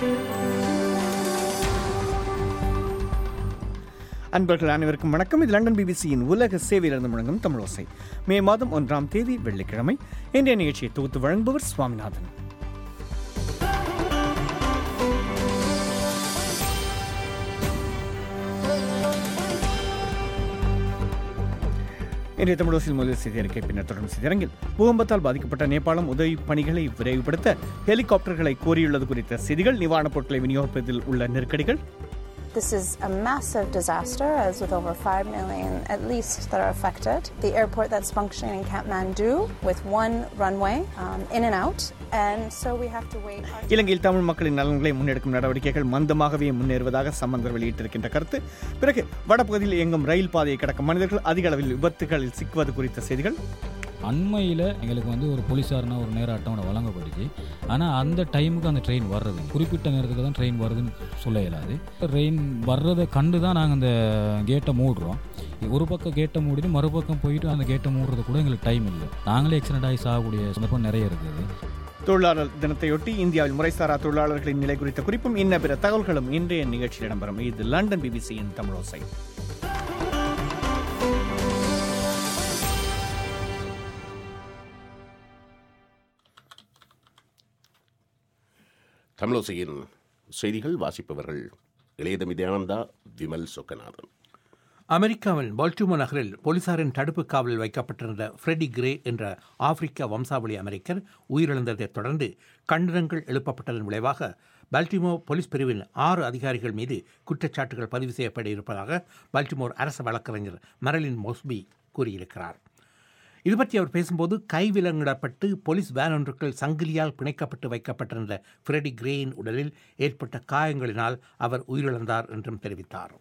அன்பர்கள் அனைவருக்கும் வணக்கம் இது லண்டன் பிபிசியின் உலக சேவையிலிருந்து முழங்கும் தமிழோசை மே மாதம் ஒன்றாம் தேதி வெள்ளிக்கிழமை இன்றைய நிகழ்ச்சியை தொகுத்து வழங்குபவர் சுவாமிநாதன் இன்றைய தமிழோசில் முதல் செய்தி அறிக்கை பின்னர் தொடரும் செய்தியரங்கில் பூகம்பத்தால் பாதிக்கப்பட்ட நேபாளம் உதவி பணிகளை விரைவுபடுத்த ஹெலிகாப்டர்களை கோரியுள்ளது குறித்த செய்திகள் நிவாரணப் பொருட்களை விநியோகிப்பதில் உள்ள நெருக்கடிகள் This is a massive disaster, as with over 5 million at least that are affected. The airport that's functioning in Kathmandu with one runway um, in and out, and so we have to wait. Our இலங்கையில் தமிழ் மக்களின் நலன்களை முன்னெடுக்கும் நடவடிக்கைகள் மந்தமாகவே முன்னேறுவதாக சம்பந்தர் வெளியிட்டிருக்கின்ற கருத்து பிறகு வடபகுதியில் இயங்கும் ரயில் பாதையை கடக்கும் மனிதர்கள் அதிக அளவில் விபத்துகளில் சிக்குவது குறித்த செய்திகள் அண்மையில் எங்களுக்கு வந்து ஒரு போலீஸார்னா ஒரு நேர அட்டவணை வழங்கப்பட்டுச்சு ஆனால் அந்த டைமுக்கு அந்த ட்ரெயின் வர்றது குறிப்பிட்ட நேரத்துக்கு தான் ட்ரெயின் வருதுன்னு சொல்ல இயலாது ட்ரெயின் வர்றதை கண்டு தான் நாங்கள் அந்த கேட்டை மூடுறோம் ஒரு பக்கம் கேட்டை மூடிட்டு மறுபக்கம் போயிட்டு அந்த கேட்டை மூடுறது கூட எங்களுக்கு டைம் இல்லை நாங்களே ஆக்சிடென்ட் ஆகி சாகக்கூடிய சந்தர்ப்பம் நிறைய இருக்குது தொழிலாளர் தினத்தையொட்டி இந்தியாவில் முறைசாரா தொழிலாளர்களின் நிலை குறித்த குறிப்பும் இன்ன பிற தகவல்களும் இன்றைய நிகழ்ச்சியில் இடம்பெறும் இது லண்டன் பிபிசியின் தமிழோசை தமிழோசையின் செய்திகள் வாசிப்பவர்கள் இளையதமிதானந்தா விமல் சொக்கநாதன் அமெரிக்காவின் பால்டிமோ நகரில் போலீசாரின் தடுப்பு காவலில் வைக்கப்பட்டிருந்த ஃப்ரெடி கிரே என்ற ஆப்பிரிக்க வம்சாவளி அமெரிக்கர் உயிரிழந்ததைத் தொடர்ந்து கண்டனங்கள் எழுப்பப்பட்டதன் விளைவாக பால்டிமோ போலீஸ் பிரிவின் ஆறு அதிகாரிகள் மீது குற்றச்சாட்டுகள் பதிவு செய்யப்பட இருப்பதாக பால்டிமோர் அரசு வழக்கறிஞர் மரலின் மோஸ்பி கூறியிருக்கிறார் இது பற்றி அவர் பேசும்போது கைவிலங்கிடப்பட்டு போலீஸ் வேன் ஒன்றுக்குள் சங்கிலியால் பிணைக்கப்பட்டு வைக்கப்பட்டிருந்த ஃப்ரெடி கிரேயின் உடலில் ஏற்பட்ட காயங்களினால் அவர் உயிரிழந்தார் என்றும் தெரிவித்தார்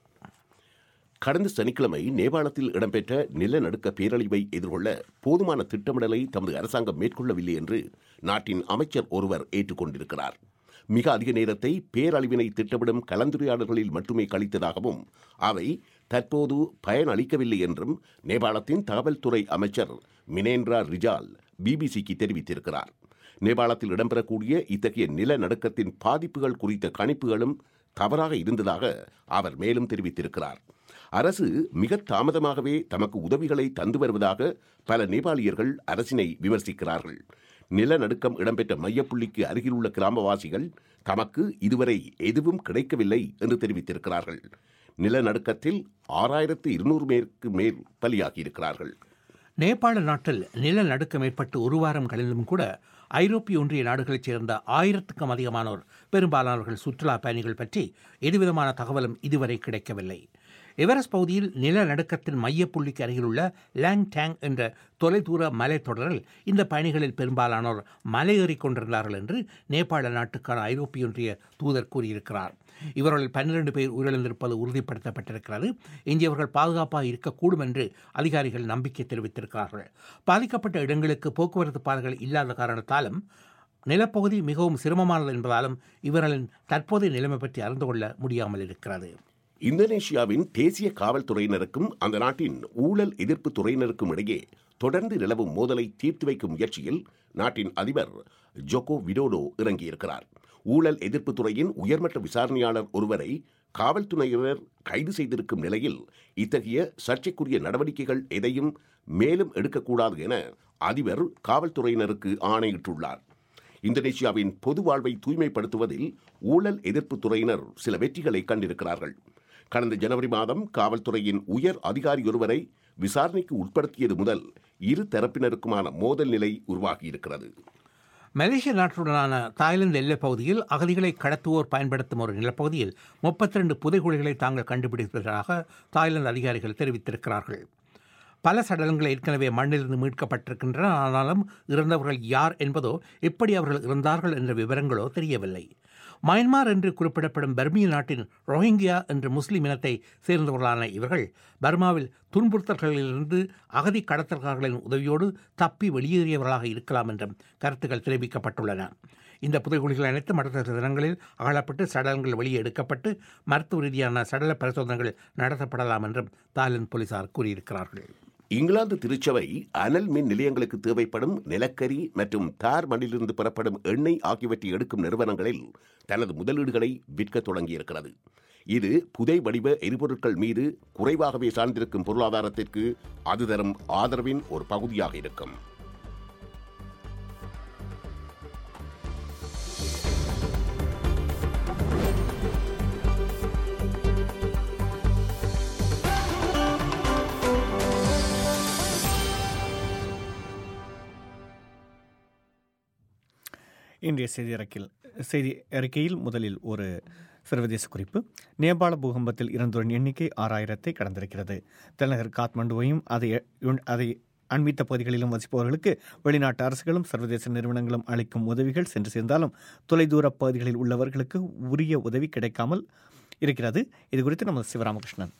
கடந்த சனிக்கிழமை நேபாளத்தில் இடம்பெற்ற நிலநடுக்க பேரழிவை எதிர்கொள்ள போதுமான திட்டமிடலை தமது அரசாங்கம் மேற்கொள்ளவில்லை என்று நாட்டின் அமைச்சர் ஒருவர் ஏற்றுக்கொண்டிருக்கிறார் மிக அதிக நேரத்தை பேரழிவினை திட்டமிடும் கலந்துரையாடல்களில் மட்டுமே கழித்ததாகவும் அவை தற்போது பயனளிக்கவில்லை என்றும் நேபாளத்தின் தகவல்துறை அமைச்சர் மினேந்திரா ரிஜால் பிபிசிக்கு தெரிவித்திருக்கிறார் நேபாளத்தில் இடம்பெறக்கூடிய இத்தகைய நிலநடுக்கத்தின் பாதிப்புகள் குறித்த கணிப்புகளும் தவறாக இருந்ததாக அவர் மேலும் தெரிவித்திருக்கிறார் அரசு மிக தாமதமாகவே தமக்கு உதவிகளை தந்து வருவதாக பல நேபாளியர்கள் அரசினை விமர்சிக்கிறார்கள் நிலநடுக்கம் இடம்பெற்ற மையப்புள்ளிக்கு அருகிலுள்ள கிராமவாசிகள் தமக்கு இதுவரை எதுவும் கிடைக்கவில்லை என்று தெரிவித்திருக்கிறார்கள் நிலநடுக்கத்தில் ஆறாயிரத்து இருநூறு பேருக்கு மேல் பலியாகியிருக்கிறார்கள் நேபாள நாட்டில் நிலநடுக்கம் ஏற்பட்டு ஒரு வாரம் கழிந்தும் கூட ஐரோப்பிய ஒன்றிய நாடுகளைச் சேர்ந்த ஆயிரத்துக்கும் அதிகமானோர் பெரும்பாலானவர்கள் சுற்றுலா பயணிகள் பற்றி எதுவிதமான தகவலும் இதுவரை கிடைக்கவில்லை எவரெஸ்ட் பகுதியில் நிலநடுக்கத்தின் மையப்புள்ளிக்கு அருகிலுள்ள லேங் டேங் என்ற தொலைதூர மலைத்தொடரில் இந்த பயணிகளில் பெரும்பாலானோர் மலையேறிக் கொண்டிருந்தார்கள் என்று நேபாள நாட்டுக்கான ஐரோப்பிய ஒன்றிய தூதர் கூறியிருக்கிறார் இவர்களில் பன்னிரண்டு பேர் உயிரிழந்திருப்பது உறுதிப்படுத்தப்பட்டிருக்கிறது எஞ்சியவர்கள் பாதுகாப்பாக இருக்கக்கூடும் என்று அதிகாரிகள் நம்பிக்கை தெரிவித்திருக்கிறார்கள் பாதிக்கப்பட்ட இடங்களுக்கு போக்குவரத்து பாதைகள் இல்லாத காரணத்தாலும் நிலப்பகுதி மிகவும் சிரமமானது என்பதாலும் இவர்களின் தற்போதைய நிலைமை பற்றி அறிந்து கொள்ள முடியாமல் இருக்கிறது இந்தோனேஷியாவின் தேசிய காவல்துறையினருக்கும் அந்த நாட்டின் ஊழல் எதிர்ப்பு துறையினருக்கும் இடையே தொடர்ந்து நிலவும் மோதலை தீர்த்து வைக்கும் முயற்சியில் நாட்டின் அதிபர் ஜோகோ விடோடோ இறங்கியிருக்கிறார் ஊழல் எதிர்ப்பு துறையின் உயர்மட்ட விசாரணையாளர் ஒருவரை காவல்துறையினர் கைது செய்திருக்கும் நிலையில் இத்தகைய சர்ச்சைக்குரிய நடவடிக்கைகள் எதையும் மேலும் எடுக்கக்கூடாது என அதிபர் காவல்துறையினருக்கு ஆணையிட்டுள்ளார் இந்தோனேஷியாவின் பொது வாழ்வை தூய்மைப்படுத்துவதில் ஊழல் எதிர்ப்பு துறையினர் சில வெற்றிகளை கண்டிருக்கிறார்கள் கடந்த ஜனவரி மாதம் காவல்துறையின் உயர் அதிகாரி ஒருவரை விசாரணைக்கு உட்படுத்தியது முதல் இரு தரப்பினருக்குமான மோதல் நிலை உருவாகியிருக்கிறது மலேசிய நாட்டுடனான தாய்லாந்து எல்லைப் பகுதியில் அகதிகளை கடத்துவோர் பயன்படுத்தும் ஒரு நிலப்பகுதியில் முப்பத்தி ரெண்டு புதைகுழிகளை தாங்கள் கண்டுபிடித்ததாக தாய்லாந்து அதிகாரிகள் தெரிவித்திருக்கிறார்கள் பல சடலங்கள் ஏற்கனவே மண்ணிலிருந்து மீட்கப்பட்டிருக்கின்றன ஆனாலும் இறந்தவர்கள் யார் என்பதோ எப்படி அவர்கள் இறந்தார்கள் என்ற விவரங்களோ தெரியவில்லை மயன்மார் என்று குறிப்பிடப்படும் பர்மிய நாட்டின் ரோஹிங்கியா என்ற முஸ்லிம் இனத்தை சேர்ந்தவர்களான இவர்கள் பர்மாவில் துன்புறுத்தல்களிலிருந்து அகதி கடத்தல்காரர்களின் உதவியோடு தப்பி வெளியேறியவர்களாக இருக்கலாம் என்றும் கருத்துக்கள் தெரிவிக்கப்பட்டுள்ளன இந்த புதைகுழிகள் அனைத்தும் அடுத்த தினங்களில் அகழப்பட்டு சடலங்கள் வெளியே எடுக்கப்பட்டு மருத்துவ ரீதியான சடல பரிசோதனைகள் நடத்தப்படலாம் என்றும் தாய்லாந்து போலீசார் கூறியிருக்கிறார்கள் இங்கிலாந்து திருச்சபை அனல் மின் நிலையங்களுக்கு தேவைப்படும் நிலக்கரி மற்றும் தார் மண்ணிலிருந்து பெறப்படும் எண்ணெய் ஆகியவற்றை எடுக்கும் நிறுவனங்களில் தனது முதலீடுகளை விற்கத் தொடங்கியிருக்கிறது இது புதை வடிவ எரிபொருட்கள் மீது குறைவாகவே சார்ந்திருக்கும் பொருளாதாரத்திற்கு அது தரும் ஆதரவின் ஒரு பகுதியாக இருக்கும் இன்றைய செய்தி அறிக்கையில் செய்தி அறிக்கையில் முதலில் ஒரு சர்வதேச குறிப்பு நேபாள பூகம்பத்தில் இறந்தோரின் எண்ணிக்கை ஆறாயிரத்தை கடந்திருக்கிறது தலைநகர் காத்மண்டுவையும் அதை அதை அண்மித்த பகுதிகளிலும் வசிப்பவர்களுக்கு வெளிநாட்டு அரசுகளும் சர்வதேச நிறுவனங்களும் அளிக்கும் உதவிகள் சென்று சேர்ந்தாலும் தொலைதூர பகுதிகளில் உள்ளவர்களுக்கு உரிய உதவி கிடைக்காமல் இருக்கிறது இது குறித்து நமது சிவராமகிருஷ்ணன்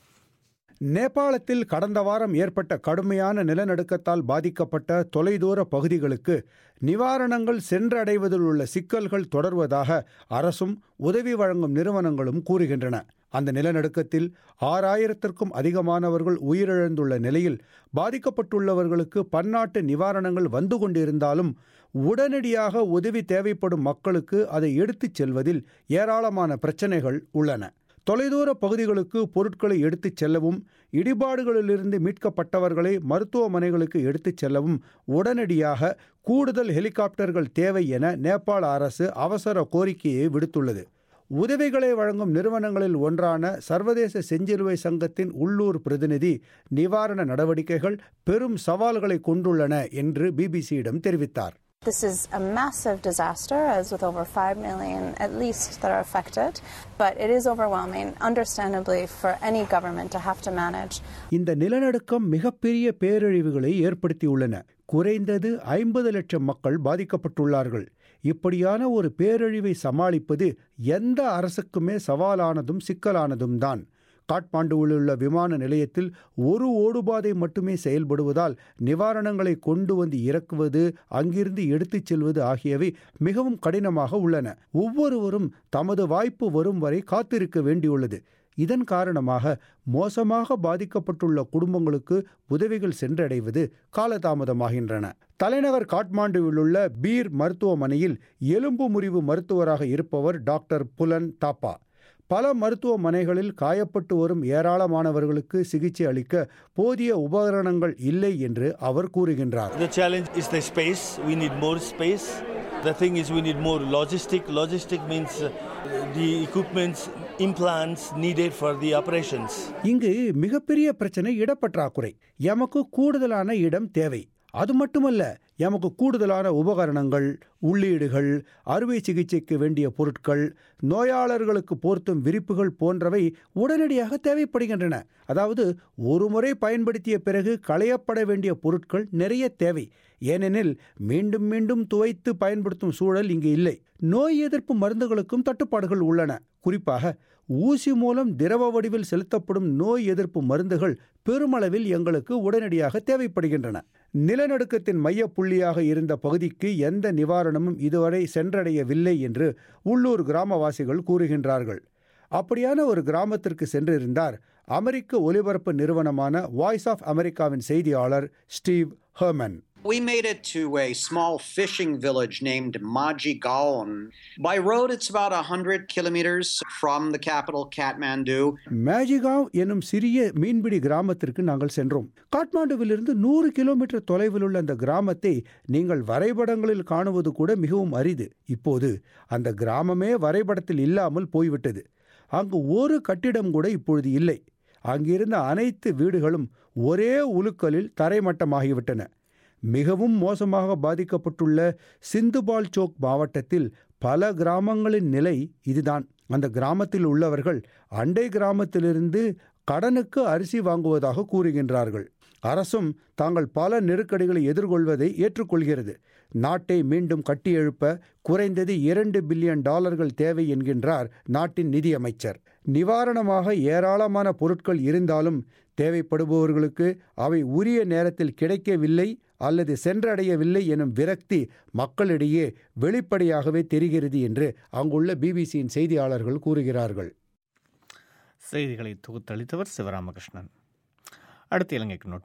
நேபாளத்தில் கடந்த வாரம் ஏற்பட்ட கடுமையான நிலநடுக்கத்தால் பாதிக்கப்பட்ட தொலைதூர பகுதிகளுக்கு நிவாரணங்கள் சென்றடைவதில் உள்ள சிக்கல்கள் தொடர்வதாக அரசும் உதவி வழங்கும் நிறுவனங்களும் கூறுகின்றன அந்த நிலநடுக்கத்தில் ஆறாயிரத்திற்கும் அதிகமானவர்கள் உயிரிழந்துள்ள நிலையில் பாதிக்கப்பட்டுள்ளவர்களுக்கு பன்னாட்டு நிவாரணங்கள் வந்து கொண்டிருந்தாலும் உடனடியாக உதவி தேவைப்படும் மக்களுக்கு அதை எடுத்துச் செல்வதில் ஏராளமான பிரச்சனைகள் உள்ளன தொலைதூர பகுதிகளுக்கு பொருட்களை எடுத்துச் செல்லவும் இடிபாடுகளிலிருந்து மீட்கப்பட்டவர்களை மருத்துவமனைகளுக்கு எடுத்துச் செல்லவும் உடனடியாக கூடுதல் ஹெலிகாப்டர்கள் தேவை என நேபாள அரசு அவசர கோரிக்கையை விடுத்துள்ளது உதவிகளை வழங்கும் நிறுவனங்களில் ஒன்றான சர்வதேச செஞ்சிலுவை சங்கத்தின் உள்ளூர் பிரதிநிதி நிவாரண நடவடிக்கைகள் பெரும் சவால்களை கொண்டுள்ளன என்று பிபிசியிடம் தெரிவித்தார் This is a massive disaster, as with over 5 million at least that are affected, but it is overwhelming, understandably, for any government to have to manage. இந்த நிலநடுக்கம் மிகப்பெரிய பேரழிவுகளை ஏற்படுத்தியுள்ளன குறைந்தது ஐம்பது லட்சம் மக்கள் பாதிக்கப்பட்டுள்ளார்கள் இப்படியான ஒரு பேரழிவை சமாளிப்பது எந்த அரசுக்குமே சவாலானதும் சிக்கலானதும் தான் காட்மாண்டுவில் உள்ள விமான நிலையத்தில் ஒரு ஓடுபாதை மட்டுமே செயல்படுவதால் நிவாரணங்களை கொண்டு வந்து இறக்குவது அங்கிருந்து எடுத்துச் செல்வது ஆகியவை மிகவும் கடினமாக உள்ளன ஒவ்வொருவரும் தமது வாய்ப்பு வரும் வரை காத்திருக்க வேண்டியுள்ளது இதன் காரணமாக மோசமாக பாதிக்கப்பட்டுள்ள குடும்பங்களுக்கு உதவிகள் சென்றடைவது காலதாமதமாகின்றன தலைநகர் காட்மாண்டுவில் உள்ள பீர் மருத்துவமனையில் எலும்பு முறிவு மருத்துவராக இருப்பவர் டாக்டர் புலன் தாப்பா பல மருத்துவமனைகளில் காயப்பட்டு வரும் ஏராளமானவர்களுக்கு சிகிச்சை அளிக்க போதிய உபகரணங்கள் இல்லை என்று அவர் கூறுகின்றார் The challenge is the space. We need more space. The thing is, we need more logistic. Logistic means uh, the equipments, implants needed for the operations. இங்கு மிகப்பெரிய பிரச்சனை இடப்பற்றாக்குறை எமக்கு கூடுதலான இடம் தேவை அது மட்டுமல்ல எமக்கு கூடுதலான உபகரணங்கள் உள்ளீடுகள் அறுவை சிகிச்சைக்கு வேண்டிய பொருட்கள் நோயாளர்களுக்கு போர்த்தும் விரிப்புகள் போன்றவை உடனடியாக தேவைப்படுகின்றன அதாவது ஒரு முறை பயன்படுத்திய பிறகு களையப்பட வேண்டிய பொருட்கள் நிறைய தேவை ஏனெனில் மீண்டும் மீண்டும் துவைத்து பயன்படுத்தும் சூழல் இங்கு இல்லை நோய் எதிர்ப்பு மருந்துகளுக்கும் தட்டுப்பாடுகள் உள்ளன குறிப்பாக ஊசி மூலம் திரவ வடிவில் செலுத்தப்படும் நோய் எதிர்ப்பு மருந்துகள் பெருமளவில் எங்களுக்கு உடனடியாக தேவைப்படுகின்றன நிலநடுக்கத்தின் மைய புள்ளியாக இருந்த பகுதிக்கு எந்த நிவாரணமும் இதுவரை சென்றடையவில்லை என்று உள்ளூர் கிராமவாசிகள் கூறுகின்றார்கள் அப்படியான ஒரு கிராமத்திற்கு சென்றிருந்தார் அமெரிக்க ஒலிபரப்பு நிறுவனமான வாய்ஸ் ஆஃப் அமெரிக்காவின் செய்தியாளர் Steve Herman We made it to a small fishing village named Majigaon. By road, it's about 100 kilometers from the capital, Kathmandu. மேஜிகாவ் எனும் சிறிய மீன்பிடி கிராமத்திற்கு நாங்கள் சென்றோம் காட்மாண்டுவிலிருந்து நூறு கிலோமீட்டர் தொலைவில் உள்ள அந்த கிராமத்தை நீங்கள் வரைபடங்களில் காணுவது கூட மிகவும் அரிது இப்போது அந்த கிராமமே வரைபடத்தில் இல்லாமல் போய்விட்டது அங்கு ஒரு கட்டிடம் கூட இப்பொழுது இல்லை அங்கிருந்த அனைத்து வீடுகளும் ஒரே உலுக்கலில் தரைமட்டமாகிவிட்டன மிகவும் மோசமாக பாதிக்கப்பட்டுள்ள சிந்துபால் சோக் மாவட்டத்தில் பல கிராமங்களின் நிலை இதுதான் அந்த கிராமத்தில் உள்ளவர்கள் அண்டை கிராமத்திலிருந்து கடனுக்கு அரிசி வாங்குவதாக கூறுகின்றார்கள் அரசும் தாங்கள் பல நெருக்கடிகளை எதிர்கொள்வதை ஏற்றுக்கொள்கிறது நாட்டை மீண்டும் கட்டியெழுப்ப குறைந்தது இரண்டு பில்லியன் டாலர்கள் தேவை என்கின்றார் நாட்டின் நிதியமைச்சர் நிவாரணமாக ஏராளமான பொருட்கள் இருந்தாலும் தேவைப்படுபவர்களுக்கு அவை உரிய நேரத்தில் கிடைக்கவில்லை அல்லது சென்றடையவில்லை எனும் விரக்தி மக்களிடையே வெளிப்படையாகவே தெரிகிறது என்று அங்குள்ள பிபிசியின் செய்தியாளர்கள் கூறுகிறார்கள் செய்திகளை தொகுத்தளித்தவர் சிவராமகிருஷ்ணன் அடுத்த இலங்கைக்கு நோட்டம்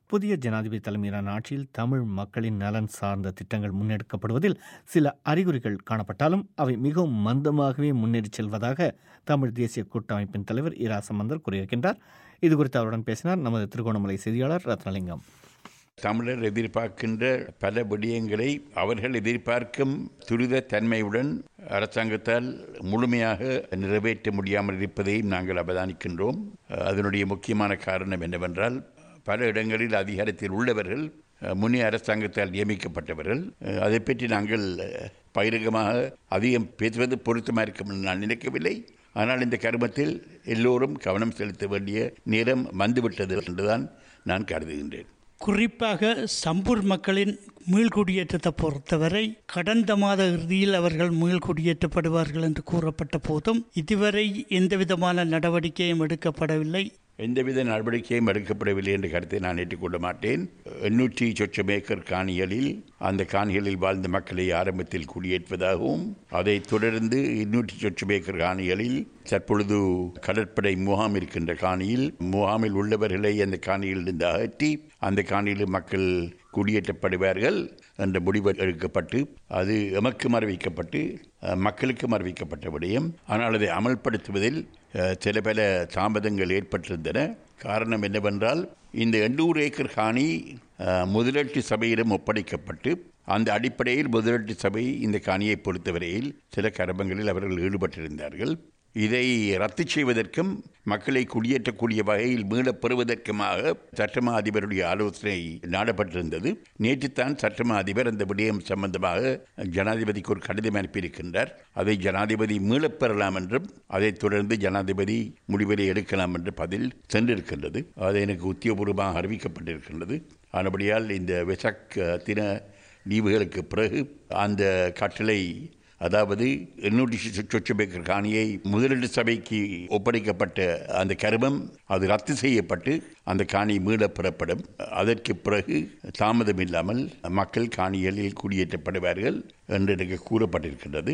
புதிய ஜனாதிபதி தலைமையிலான ஆட்சியில் தமிழ் மக்களின் நலன் சார்ந்த திட்டங்கள் முன்னெடுக்கப்படுவதில் சில அறிகுறிகள் காணப்பட்டாலும் அவை மிகவும் மந்தமாகவே முன்னேறிச் செல்வதாக தமிழ் தேசிய கூட்டமைப்பின் தலைவர் இரா சம்பந்தர் கூறியிருக்கின்றார் இது குறித்து அவருடன் பேசினார் நமது திருகோணமலை செய்தியாளர் ரத்னலிங்கம் தமிழர் எதிர்பார்க்கின்ற பல விடயங்களை அவர்கள் எதிர்பார்க்கும் துரித தன்மையுடன் அரசாங்கத்தால் முழுமையாக நிறைவேற்ற முடியாமல் இருப்பதையும் நாங்கள் அவதானிக்கின்றோம் அதனுடைய முக்கியமான காரணம் என்னவென்றால் பல இடங்களில் அதிகாரத்தில் உள்ளவர்கள் முன்னே அரசாங்கத்தால் நியமிக்கப்பட்டவர்கள் அதை பற்றி நாங்கள் பகிரங்கமாக அதிகம் பேசுவது பொருத்தமாக இருக்கும் என்று நான் நினைக்கவில்லை ஆனால் இந்த கருமத்தில் எல்லோரும் கவனம் செலுத்த வேண்டிய நேரம் வந்துவிட்டது என்றுதான் நான் கருதுகின்றேன் குறிப்பாக சம்பூர் மக்களின் மீள்குடியேற்றத்தை பொறுத்தவரை கடந்த மாத இறுதியில் அவர்கள் மீள்குடியேற்றப்படுவார்கள் என்று கூறப்பட்ட போதும் இதுவரை எந்தவிதமான நடவடிக்கையும் எடுக்கப்படவில்லை எந்தவித நடவடிக்கையும் எடுக்கப்படவில்லை என்ற கருத்தை நான் ஏற்றுக்கொள்ள மாட்டேன் எண்ணூற்றி சொச்சம் ஏக்கர் காணிகளில் அந்த காணிகளில் வாழ்ந்த மக்களை ஆரம்பத்தில் குடியேற்றுவதாகவும் அதைத் தொடர்ந்து எண்ணூற்றி சொச்சம் ஏக்கர் காணிகளில் தற்பொழுது கடற்படை முகாம் இருக்கின்ற காணியில் முகாமில் உள்ளவர்களை அந்த காணியிலிருந்து அகற்றி அந்த காணியில் மக்கள் குடியேற்றப்படுவார்கள் என்ற முடிவு எடுக்கப்பட்டு அது எமக்கும் அறிவிக்கப்பட்டு மக்களுக்கும் அறிவிக்கப்பட்ட விடயம் ஆனால் அதை அமல்படுத்துவதில் சில பல தாமதங்கள் ஏற்பட்டிருந்தன காரணம் என்னவென்றால் இந்த எண்ணூறு ஏக்கர் காணி முதலீட்டு சபையிடம் ஒப்படைக்கப்பட்டு அந்த அடிப்படையில் முதலீட்டு சபை இந்த காணியை பொறுத்தவரையில் சில கரபங்களில் அவர்கள் ஈடுபட்டிருந்தார்கள் இதை ரத்து செய்வதற்கும் மக்களை குடியேற்றக்கூடிய வகையில் மீளப் பெறுவதற்குமாக சட்டமா அதிபருடைய ஆலோசனை நாடப்பட்டிருந்தது நேற்றுத்தான் சட்டமா அதிபர் அந்த விடயம் சம்பந்தமாக ஜனாதிபதிக்கு ஒரு கடிதம் அனுப்பியிருக்கின்றார் அதை ஜனாதிபதி மீளப் பெறலாம் என்றும் அதைத் தொடர்ந்து ஜனாதிபதி முடிவினை எடுக்கலாம் என்று பதில் சென்றிருக்கின்றது அது எனக்கு உத்தியோகபூர்வமாக அறிவிக்கப்பட்டிருக்கின்றது ஆனபடியால் இந்த வெசக் தின லீவுகளுக்கு பிறகு அந்த கட்டளை அதாவது எண்ணூற்றி சொச்சம் ஏக்கர் காணியை முதலீட்டு சபைக்கு ஒப்படைக்கப்பட்ட அந்த கருமம் அது ரத்து செய்யப்பட்டு அந்த காணி மீள பெறப்படும் அதற்கு பிறகு தாமதம் இல்லாமல் மக்கள் காணிகளில் குடியேற்றப்படுவார்கள் என்று எனக்கு கூறப்பட்டிருக்கின்றது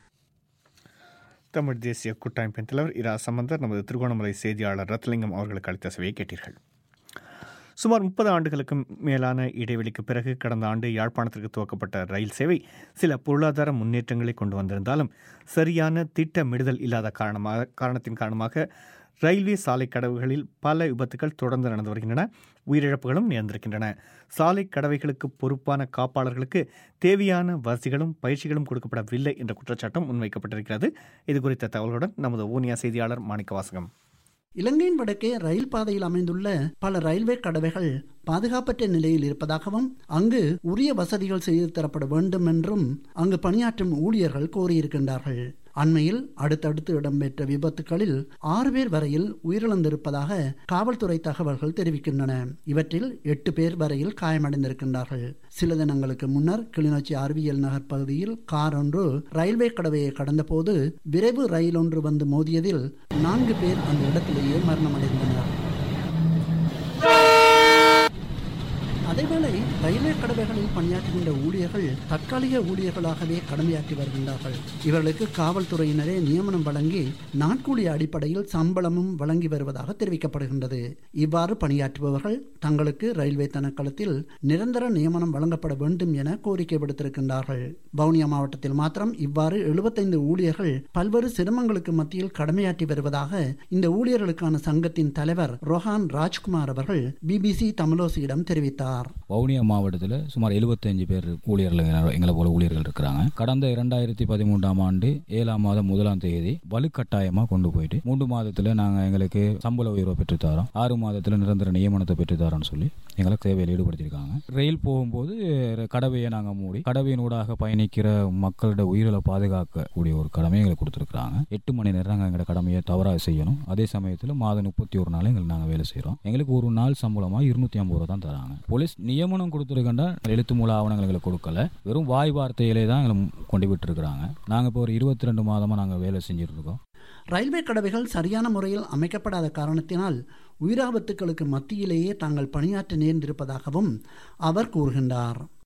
தமிழ் தேசிய கூட்டமைப்பின் தலைவர் இரா சம்பந்தர் நமது திருகோணமலை செய்தியாளர் ரத்லிங்கம் அவர்களுக்கு அளித்த சேவையை கேட்டீர்கள் சுமார் முப்பது ஆண்டுகளுக்கு மேலான இடைவெளிக்கு பிறகு கடந்த ஆண்டு யாழ்ப்பாணத்திற்கு துவக்கப்பட்ட ரயில் சேவை சில பொருளாதார முன்னேற்றங்களை கொண்டு வந்திருந்தாலும் சரியான திட்டமிடுதல் இல்லாத காரணமாக காரணத்தின் காரணமாக ரயில்வே சாலை கடவுகளில் பல விபத்துகள் தொடர்ந்து நடந்து வருகின்றன உயிரிழப்புகளும் நேர்ந்திருக்கின்றன சாலை கடவைகளுக்கு பொறுப்பான காப்பாளர்களுக்கு தேவையான வசதிகளும் பயிற்சிகளும் கொடுக்கப்படவில்லை என்ற குற்றச்சாட்டும் முன்வைக்கப்பட்டிருக்கிறது இது குறித்த தகவலுடன் நமது ஊனியா செய்தியாளர் மாணிக்க வாசகம் இலங்கையின் வடக்கே ரயில் பாதையில் அமைந்துள்ள பல ரயில்வே கடவைகள் பாதுகாப்பற்ற நிலையில் இருப்பதாகவும் அங்கு உரிய வசதிகள் செய்து தரப்பட வேண்டும் என்றும் அங்கு பணியாற்றும் ஊழியர்கள் கோரியிருக்கின்றார்கள் அண்மையில் அடுத்தடுத்து இடம்பெற்ற விபத்துகளில் ஆறு பேர் வரையில் உயிரிழந்திருப்பதாக காவல்துறை தகவல்கள் தெரிவிக்கின்றன இவற்றில் எட்டு பேர் வரையில் காயமடைந்திருக்கின்றார்கள் சில தினங்களுக்கு முன்னர் கிளிநொச்சி அறிவியல் நகர் பகுதியில் கார் ஒன்று ரயில்வே கடவையை கடந்தபோது விரைவு ரயில் ஒன்று வந்து மோதியதில் நான்கு பேர் அந்த இடத்திலேயே மரணமடைந்தனர் அதேவேளை ரயில்வே கடவைகளில் பணியாற்றுகின்ற ஊழியர்கள் தற்காலிக ஊழியர்களாகவே கடமையாற்றி வருகின்றார்கள் இவர்களுக்கு காவல்துறையினரே நியமனம் வழங்கி நாட்கூலி அடிப்படையில் சம்பளமும் வழங்கி வருவதாக தெரிவிக்கப்படுகின்றது இவ்வாறு பணியாற்றுபவர்கள் தங்களுக்கு ரயில்வே தனக்களத்தில் நிரந்தர நியமனம் வழங்கப்பட வேண்டும் என கோரிக்கை விடுத்திருக்கின்றார்கள் வவுனியா மாவட்டத்தில் மாத்திரம் இவ்வாறு எழுபத்தைந்து ஊழியர்கள் பல்வேறு சிரமங்களுக்கு மத்தியில் கடமையாற்றி வருவதாக இந்த ஊழியர்களுக்கான சங்கத்தின் தலைவர் ரொஹான் ராஜ்குமார் அவர்கள் பிபிசி தமிழோசியிடம் தெரிவித்தார் வவுனியா மாவட்டத்தில் சுமார் எழுபத்தஞ்சு பேர் ஊழியர்கள் எங்களை போல ஊழியர்கள் இருக்கிறாங்க கடந்த இரண்டாயிரத்தி பதிமூன்றாம் ஆண்டு ஏழாம் மாதம் முதலாம் தேதி வலுக்கட்டாயமாக கொண்டு போயிட்டு மூன்று மாதத்தில் நாங்கள் எங்களுக்கு சம்பள உயர்வை பெற்றுத்தரோம் ஆறு மாதத்தில் நிரந்தர நியமனத்தை பெற்றுத்தரோம்னு சொல்லி எங்களை சேவையில் ஈடுபடுத்தியிருக்காங்க ரயில் போகும்போது கடவையை நாங்கள் மூடி கடவையினூடாக பயணிக்கிற மக்களோட உயிரிழை பாதுகாக்கக்கூடிய ஒரு கடமையை எங்களுக்கு கொடுத்துருக்குறாங்க எட்டு மணி நேரம் நாங்கள் எங்களோட கடமையை தவறாக செய்யணும் அதே சமயத்தில் மாதம் முப்பத்தி ஒரு நாள் எங்களுக்கு நாங்கள் வேலை செய்கிறோம் எங்களுக்கு ஒரு நாள் சம்பளமாக இருநூத்தி ஐம்பது ரூபா தான் தராங்க போலீஸ் நியமனம் கொடுத்துருக்கண்டா எழுத்து மூல ஆவணங்கள் எங்களுக்கு கொடுக்கல வெறும் வாய் வார்த்தையிலே தான் எங்களை கொண்டு விட்டுருக்குறாங்க நாங்கள் இப்போ ஒரு இருபத்தி ரெண்டு மாதமாக நாங்கள் வேலை செஞ்சுட்டு இருக்கோம் ரயில்வே கடவைகள் சரியான முறையில் அமைக்கப்படாத காரணத்தினால் உயிராபத்துக்களுக்கு மத்தியிலேயே தாங்கள் பணியாற்ற நேர்ந்திருப்பதாகவும் அவர் கூறுகின்றார்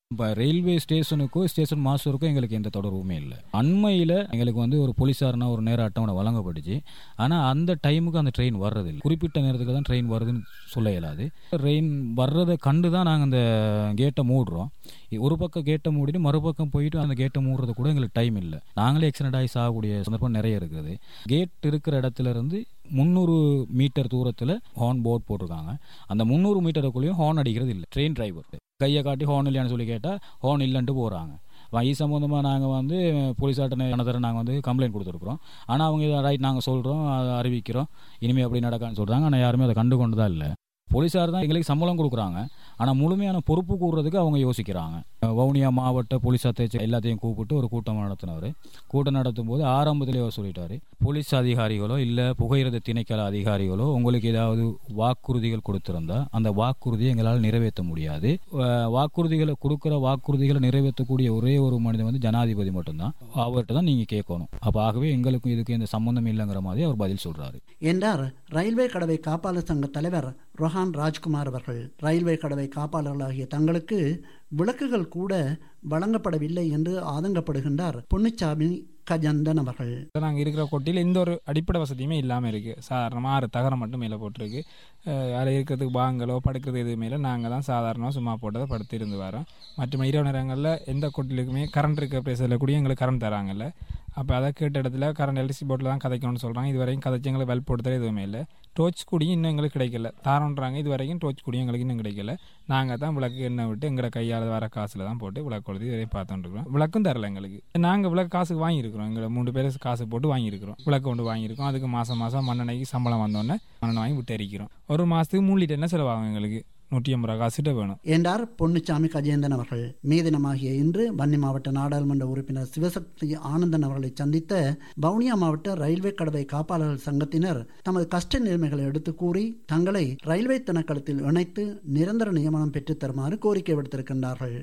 இப்போ ரயில்வே ஸ்டேஷனுக்கும் ஸ்டேஷன் மாஸ்டருக்கும் எங்களுக்கு எந்த தொடர்புமே இல்லை அண்மையில் எங்களுக்கு வந்து ஒரு போலீஸார்னா ஒரு நேர அட்டவணை வழங்கப்பட்டுச்சு ஆனால் அந்த டைமுக்கு அந்த ட்ரெயின் வர்றதில்லை குறிப்பிட்ட நேரத்துக்கு தான் ட்ரெயின் வருதுன்னு சொல்ல இயலாது ட்ரெயின் வர்றதை கண்டு தான் நாங்கள் அந்த கேட்டை மூடுறோம் ஒரு பக்கம் கேட்டை மூடிட்டு மறுபக்கம் போயிட்டு அந்த கேட்டை மூடுறது கூட எங்களுக்கு டைம் இல்லை நாங்களே ஆக்சிடென்ட் ஆகி சாகக்கூடிய சந்தர்ப்பம் நிறைய இருக்குது கேட் இருக்கிற இடத்துல இருந்து முந்நூறு மீட்டர் தூரத்தில் ஹார்ன் போர்ட் போட்டிருக்காங்க அந்த முந்நூறு மீட்டருக்குள்ளேயும் ஹார்ன் அடிக்கிறது இல்லை ட்ரெயின் டிரைவர் கையை காட்டி ஹார்ன் இல்லையான்னு சொல்லி கேட்டால் ஹார்ன் இல்லைன்ட்டு போகிறாங்க இது சம்மந்தமாக நாங்கள் வந்து போலீஸாட்ட கணத்தர நாங்கள் வந்து கம்ப்ளைண்ட் கொடுத்துருக்குறோம் ஆனால் அவங்க இதை ரைட் நாங்கள் சொல்கிறோம் அதை அறிவிக்கிறோம் இனிமேல் அப்படி நடக்கான்னு சொல்கிறாங்க ஆனால் யாருமே அதை கண்டு கொண்டு தான் இல்லை போலீஸார் தான் எங்களுக்கு சம்பளம் கொடுக்குறாங்க ஆனால் முழுமையான பொறுப்பு கூறுறதுக்கு அவங்க யோசிக்கிறாங்க வவுனியா மாவட்ட போலீஸ் அத்தியட்சர் எல்லாத்தையும் கூப்பிட்டு ஒரு கூட்டம் நடத்தினார் கூட்டம் நடத்தும் போது ஆரம்பத்திலே அவர் சொல்லிட்டாரு போலீஸ் அதிகாரிகளோ இல்லை புகையிரத திணைக்கள அதிகாரிகளோ உங்களுக்கு ஏதாவது வாக்குறுதிகள் கொடுத்திருந்தா அந்த வாக்குறுதியை எங்களால் நிறைவேற்ற முடியாது வாக்குறுதிகளை கொடுக்குற வாக்குறுதிகளை நிறைவேற்றக்கூடிய ஒரே ஒரு மனிதன் வந்து ஜனாதிபதி மட்டும்தான் அவர்கிட்ட தான் நீங்கள் கேட்கணும் அப்போ ஆகவே எங்களுக்கும் இதுக்கு எந்த சம்பந்தம் இல்லைங்கிற மாதிரி அவர் பதில் சொல்கிறாரு என்றார் ரயில்வே கடவை காப்பாளர் சங்க தலைவர் ரொஹான் ராஜ்குமார் அவர்கள் ரயில்வே கடவை காப்பாளர்களாகிய தங்களுக்கு விளக்குகள் கூட வழங்கப்படவில்லை என்று ஆதங்கப்படுகின்றார் பொன்னுச்சாமி கஜந்தன் அவர்கள் நாங்கள் இருக்கிற கொட்டியில் எந்த ஒரு அடிப்படை வசதியுமே இல்லாமல் இருக்குது சாதாரணமாக ஆறு தகரம் மட்டும் மேலே போட்டிருக்கு அதில் இருக்கிறதுக்கு பாங்களோ படுக்கிறது எதுவுமே இல்லை நாங்கள் தான் சாதாரணமாக சும்மா போட்டதை படுத்து இருந்து வரோம் மற்றும் இரவு நேரங்களில் எந்த கொட்டிலுக்குமே கரண்ட் இருக்க பிரேசரில் கூட எங்களுக்கு கரண்ட் தராங்கல்ல அப்போ அதை கேட்ட இடத்துல கரண்ட் எலக்ட்ரிசி போர்ட்டில் தான் கதைக்கணும்னு சொல்கிறாங்க இது வரைக்கும் கதைச்சு எங்களுக்கு வெல் போட்டு எதுவுமே இல்லை டோச் குடியும் இன்னும் எங்களுக்கு கிடைக்கல தாரன்றாங்க இது வரைக்கும் டோச் குடியும் எங்களுக்கு இன்னும் கிடைக்கல நாங்கள் தான் விளக்கு எண்ணெய் விட்டு எங்களோட கையால் வர காசில் தான் போட்டு விளக்கு கொளுத்தி இதே பார்த்துட்டுருக்கோம் விளக்கும் தரல எங்களுக்கு நாங்கள் விளக்கு காசுக்கு வாங்கியிருக்கிறோம் எங்களை மூணு பேர் காசு போட்டு வாங்கியிருக்கிறோம் விளக்கு கொண்டு வாங்கியிருக்கோம் அதுக்கு மாதம் மாதம் மண்ணெண்ணைக்கு சம்பளம் வந்தோடனே மண்ணெண்ணெய் வாங்கி விட்டு எரிக்கிறோம் ஒரு மாதத்துக்கு மூணு லிட்டர் என்ன செலவாகும் எங்களுக்கு நூற்றி ஐம்பது ரூபா காசுட்டு வேணும் என்றார் பொன்னுச்சாமி கஜேந்தன் அவர்கள் மே தினமாகிய இன்று வன்னி மாவட்ட நாடாளுமன்ற உறுப்பினர் சிவசக்தி ஆனந்தன் அவர்களை சந்தித்த வவுனியா மாவட்ட ரயில்வே கடவை காப்பாளர்கள் சங்கத்தினர் தமது கஷ்ட நிலைமைகளை எடுத்து கூறி தங்களை ரயில்வே திணைக்களத்தில் இணைத்து நிரந்தர நியமனம் பெற்றுத் தருமாறு கோரிக்கை விடுத்திருக்கின்றார்கள்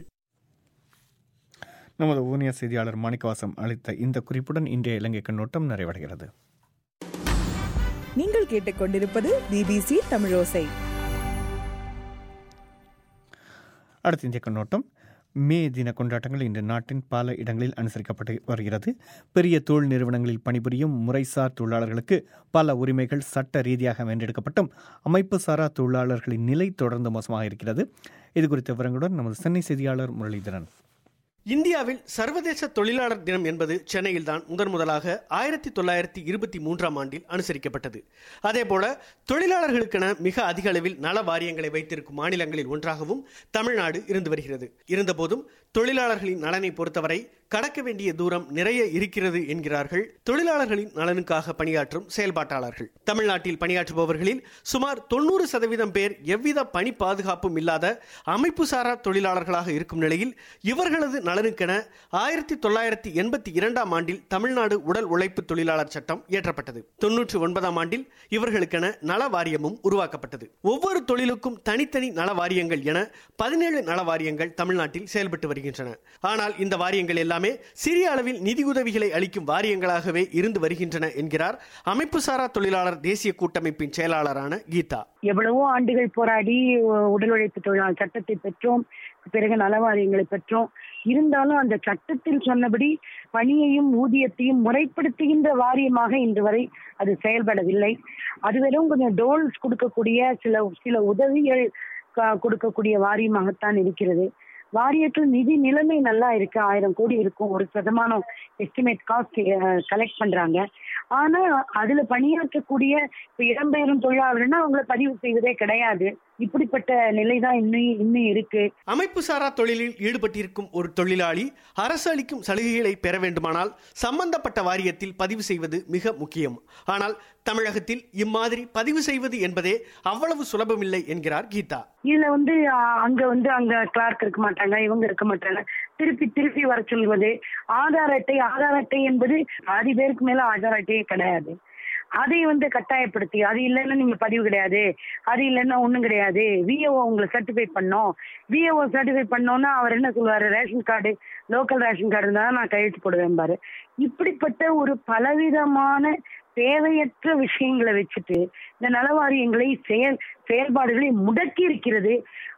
நமது ஊனிய செய்தியாளர் மாணிக்கவாசம் அளித்த இந்த குறிப்புடன் இன்றைய இலங்கை கண்ணோட்டம் நிறைவடைகிறது நீங்கள் கேட்டுக்கொண்டிருப்பது பிபிசி தமிழோசை அடுத்த இந்திய கண்ணோட்டம் மே தின கொண்டாட்டங்கள் இன்று நாட்டின் பல இடங்களில் அனுசரிக்கப்பட்டு வருகிறது பெரிய தொழில் நிறுவனங்களில் பணிபுரியும் முறைசார் தொழிலாளர்களுக்கு பல உரிமைகள் சட்ட ரீதியாக வென்றெடுக்கப்பட்டும் அமைப்பு சாரா தொழிலாளர்களின் நிலை தொடர்ந்து மோசமாக இருக்கிறது இது குறித்த விவரங்களுடன் நமது சென்னை செய்தியாளர் முரளிதரன் இந்தியாவில் சர்வதேச தொழிலாளர் தினம் என்பது சென்னையில் தான் முதன் முதலாக ஆயிரத்தி தொள்ளாயிரத்தி இருபத்தி மூன்றாம் ஆண்டில் அனுசரிக்கப்பட்டது அதேபோல தொழிலாளர்களுக்கென மிக அதிக அளவில் நல வாரியங்களை வைத்திருக்கும் மாநிலங்களில் ஒன்றாகவும் தமிழ்நாடு இருந்து வருகிறது இருந்தபோதும் தொழிலாளர்களின் நலனை பொறுத்தவரை கடக்க வேண்டிய தூரம் நிறைய இருக்கிறது என்கிறார்கள் தொழிலாளர்களின் நலனுக்காக பணியாற்றும் செயல்பாட்டாளர்கள் தமிழ்நாட்டில் பணியாற்றுபவர்களில் சுமார் தொண்ணூறு சதவீதம் பேர் எவ்வித பணி பாதுகாப்பும் இல்லாத அமைப்பு சாரா தொழிலாளர்களாக இருக்கும் நிலையில் இவர்களது நலனுக்கென ஆயிரத்தி தொள்ளாயிரத்தி எண்பத்தி இரண்டாம் ஆண்டில் தமிழ்நாடு உடல் உழைப்பு தொழிலாளர் சட்டம் இயற்றப்பட்டது தொன்னூற்றி ஒன்பதாம் ஆண்டில் இவர்களுக்கென நல வாரியமும் உருவாக்கப்பட்டது ஒவ்வொரு தொழிலுக்கும் தனித்தனி நல வாரியங்கள் என பதினேழு நல வாரியங்கள் தமிழ்நாட்டில் செயல்பட்டு வருகின்றன ஆனால் இந்த வாரியங்கள் எல்லாமே சிறிய அளவில் நிதியுதவிகளை அளிக்கும் வாரியங்களாகவே இருந்து வருகின்றன என்கிறார் அமைப்பு சாரா தொழிலாளர் தேசிய கூட்டமைப்பின் செயலாளரான கீதா எவ்வளவோ ஆண்டுகள் போராடி உடல் உழைப்பு தொழிலாளர் சட்டத்தை பெற்றோம் பிறகு நலவாரியங்களை பெற்றோம் இருந்தாலும் அந்த சட்டத்தில் சொன்னபடி பணியையும் ஊதியத்தையும் முறைப்படுத்துகின்ற வாரியமாக இன்று வரை அது செயல்படவில்லை அது வெறும் கொஞ்சம் டோல்ஸ் கொடுக்கக்கூடிய சில சில உதவிகள் கொடுக்கக்கூடிய வாரியமாகத்தான் இருக்கிறது வாரியத்தில் நிதி நிலைமை நல்லா இருக்கு ஆயிரம் கோடி இருக்கும் ஒரு சதமானம் எஸ்டிமேட் காஸ்ட் கலெக்ட் பண்றாங்க ஆனா அதுல பணியாற்றக்கூடிய இப்ப இடம்பெயரும் தொழிலாளர்னா அவங்கள பதிவு செய்வதே கிடையாது இப்படிப்பட்ட நிலைதான் இன்னும் இன்னும் இருக்கு அமைப்பு சாரா தொழிலில் ஈடுபட்டிருக்கும் ஒரு தொழிலாளி அரசு அளிக்கும் சலுகைகளை பெற வேண்டுமானால் சம்பந்தப்பட்ட வாரியத்தில் பதிவு செய்வது மிக முக்கியம் ஆனால் தமிழகத்தில் இம்மாதிரி பதிவு செய்வது என்பதே அவ்வளவு சுலபமில்லை என்கிறார் கீதா இதுல வந்து அங்க வந்து அங்க கிளார்க் இருக்க மாட்டாங்க இவங்க இருக்க மாட்டாங்க திருப்பி திருப்பி வர சொல்வது ஆதார் அட்டை ஆதார் அட்டை என்பது பாதி பேருக்கு மேல ஆதார் அட்டையே கிடையாது அதை வந்து கட்டாயப்படுத்தி அது இல்லைன்னா நீங்க பதிவு கிடையாது அது இல்லைன்னா ஒண்ணும் கிடையாது விஏஓ உங்களை சர்டிஃபை பண்ணோம் விஏஓ சர்டிஃபை பண்ணோம்னா அவர் என்ன சொல்லுவாரு ration card local ration card இருந்தா நான் கையெழுத்து போடுவேன் பாரு இப்படிப்பட்ட ஒரு பலவிதமான தேவையற்ற விஷயங்களை வச்சுட்டு இந்த நலவாரியங்களை செயல் செயல்பாடுகளை முடக்கி இருக்கிறது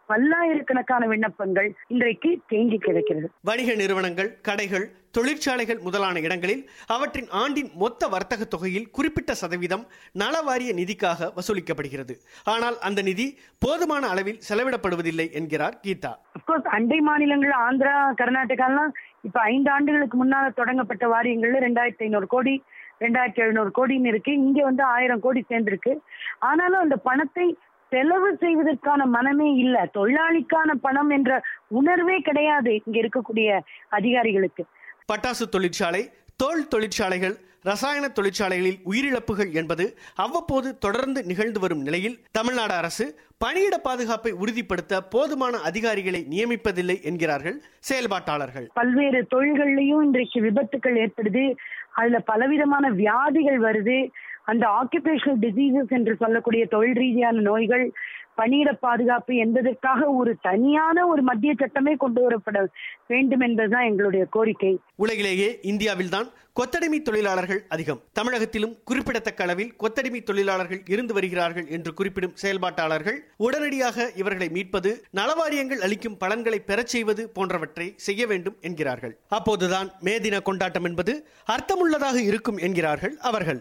பல்லாயிரக்கணக்கான விண்ணப்பங்கள் இன்றைக்கு தேங்கி கிடக்கிறது வணிக நிறுவனங்கள் கடைகள் தொழிற்சாலைகள் முதலான இடங்களில் அவற்றின் ஆண்டின் மொத்த வர்த்தக தொகையில் குறிப்பிட்ட சதவீதம் நலவாரிய நிதிக்காக வசூலிக்கப்படுகிறது ஆனால் அந்த நிதி போதுமான அளவில் செலவிடப்படுவதில்லை என்கிறார் கீதா அப்கோர்ஸ் அண்டை மாநிலங்கள் ஆந்திரா கர்நாடகாலாம் இப்ப ஐந்து ஆண்டுகளுக்கு முன்னால தொடங்கப்பட்ட வாரியங்கள்ல ரெண்டாயிரத்தி ஐநூறு கோடி ரெண்டாயிரத்தி எழுநூறு கோடின்னு இருக்கு இங்க வந்து ஆயிரம் கோடி சேர்ந்திருக்கு ஆனாலும் அந்த பணத்தை செலவு செய்வதற்கான மனமே இல்ல தொழிலாளிக்கான பணம் என்ற உணர்வே கிடையாது இங்க இருக்கக்கூடிய அதிகாரிகளுக்கு பட்டாசு தொழிற்சாலை தோல் தொழிற்சாலைகள் ரசாயன தொழிற்சாலைகளில் உயிரிழப்புகள் என்பது அவ்வப்போது தொடர்ந்து நிகழ்ந்து வரும் நிலையில் தமிழ்நாடு அரசு பணியிட பாதுகாப்பை உறுதிப்படுத்த போதுமான அதிகாரிகளை நியமிப்பதில்லை என்கிறார்கள் செயல்பாட்டாளர்கள் பல்வேறு தொழில்கள்லயும் இன்றைக்கு விபத்துக்கள் ஏற்படுது அதுல பலவிதமான வியாதிகள் வருது அந்த ஆக்குபேஷனல் டிசீசஸ் என்று சொல்லக்கூடிய தொழில் ரீதியான நோய்கள் பணியிட பாதுகாப்பு என்பதற்காக ஒரு தனியான ஒரு மத்திய சட்டமே கொண்டு வரப்பட வேண்டும் என்பதுதான் எங்களுடைய கோரிக்கை உலகிலேயே இந்தியாவில்தான் கொத்தடிமை தொழிலாளர்கள் அதிகம் தமிழகத்திலும் குறிப்பிடத்தக்க அளவில் கொத்தடிமை தொழிலாளர்கள் இருந்து வருகிறார்கள் என்று குறிப்பிடும் செயல்பாட்டாளர்கள் உடனடியாக இவர்களை மீட்பது நலவாரியங்கள் அளிக்கும் பலன்களை பெறச் செய்வது போன்றவற்றை செய்ய வேண்டும் என்கிறார்கள் அப்போதுதான் மே தின கொண்டாட்டம் என்பது அர்த்தமுள்ளதாக இருக்கும் என்கிறார்கள் அவர்கள்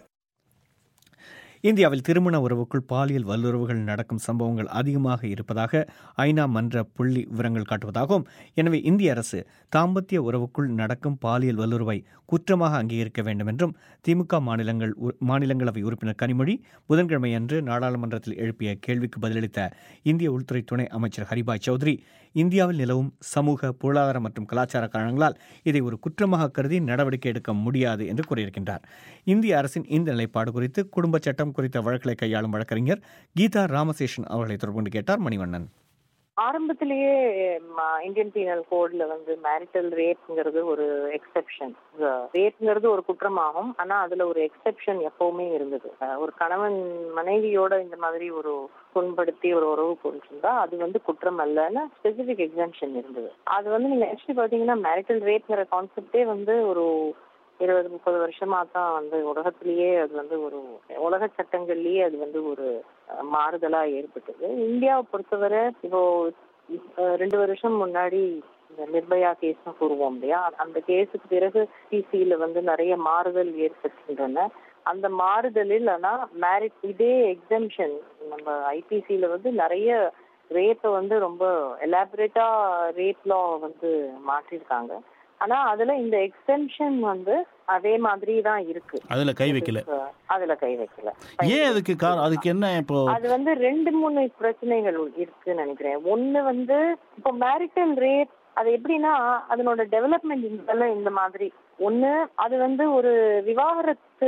இந்தியாவில் திருமண உறவுக்குள் பாலியல் வல்லுறவுகள் நடக்கும் சம்பவங்கள் அதிகமாக இருப்பதாக ஐநா மன்ற புள்ளி விவரங்கள் காட்டுவதாகவும் எனவே இந்திய அரசு தாம்பத்திய உறவுக்குள் நடக்கும் பாலியல் வல்லுறவை குற்றமாக அங்கீகரிக்க வேண்டும் என்றும் திமுக மாநிலங்கள் மாநிலங்களவை உறுப்பினர் கனிமொழி புதன்கிழமையன்று நாடாளுமன்றத்தில் எழுப்பிய கேள்விக்கு பதிலளித்த இந்திய உள்துறை துணை அமைச்சர் ஹரிபாய் சௌத்ரி இந்தியாவில் நிலவும் சமூக பொருளாதார மற்றும் கலாச்சார காரணங்களால் இதை ஒரு குற்றமாக கருதி நடவடிக்கை எடுக்க முடியாது என்று கூறியிருக்கின்றார் இந்திய அரசின் இந்த நிலைப்பாடு குறித்து குடும்ப சட்டம் குறித்த வழக்குகளை கையாளும் வழக்கறிஞர் கீதா ராமசேஷன் அவர்களை தொடர்பு கொண்டு கேட்டார் மணிவண்ணன் ஆரம்பத்திலேயே இந்தியன் பீனல் கோட்ல வந்து மேரிட்டல் ரேப்ங்கிறது ஒரு எக்ஸெப்ஷன் ரேப்ங்கிறது ஒரு குற்றமாகும் ஆனா அதுல ஒரு எக்ஸெப்ஷன் எப்பவுமே இருந்தது ஒரு கணவன் மனைவியோட இந்த மாதிரி ஒரு புண்படுத்தி ஒரு உறவு கொண்டிருந்தா அது வந்து குற்றம் அல்லன்னு ஸ்பெசிபிக் எக்ஸம்ஷன் இருந்தது அது வந்து நீங்க ஆக்சுவலி பாத்தீங்கன்னா மேரிட்டல் ரேப்ங்கிற கான்செப்டே வந்து ஒரு இருபது முப்பது வருஷமா தான் வந்து உலகத்திலேயே அது வந்து ஒரு உலக சட்டங்கள்லயே அது வந்து ஒரு மாறுதலா ஏற்பட்டது இந்தியாவை பொறுத்தவரை இப்போ ரெண்டு வருஷம் முன்னாடி இந்த நிர்பயா கேஸ்னு கூறுவோம் இல்லையா அந்த கேஸுக்கு பிறகு சிசியில வந்து நிறைய மாறுதல் ஏற்பட்டுகின்றன அந்த மாறுதலில் ஆனா மேரிட் இதே எக்ஸம்ஷன் நம்ம ஐபிசியில வந்து நிறைய ரேப்பை வந்து ரொம்ப எலாபரேட்டா ரேப் லா வந்து மாற்றிருக்காங்க ஆனா அதுல இந்த எக்ஸ்டென்ஷன் வந்து அதே மாதிரி தான் இருக்கு அதுல கை வைக்கல அதுல கை வைக்கல ஏன் அதுக்கு காரணம் அதுக்கு என்ன இப்போ அது வந்து ரெண்டு மூணு பிரச்சனைகள் இருக்குன்னு நினைக்கிறேன் ஒண்ணு வந்து இப்போ மேரிட்டல் ரேப் அது எப்படின்னா அதனோட டெவலப்மெண்ட் இந்த இந்த மாதிரி ஒண்ணு அது வந்து ஒரு விவாகரத்து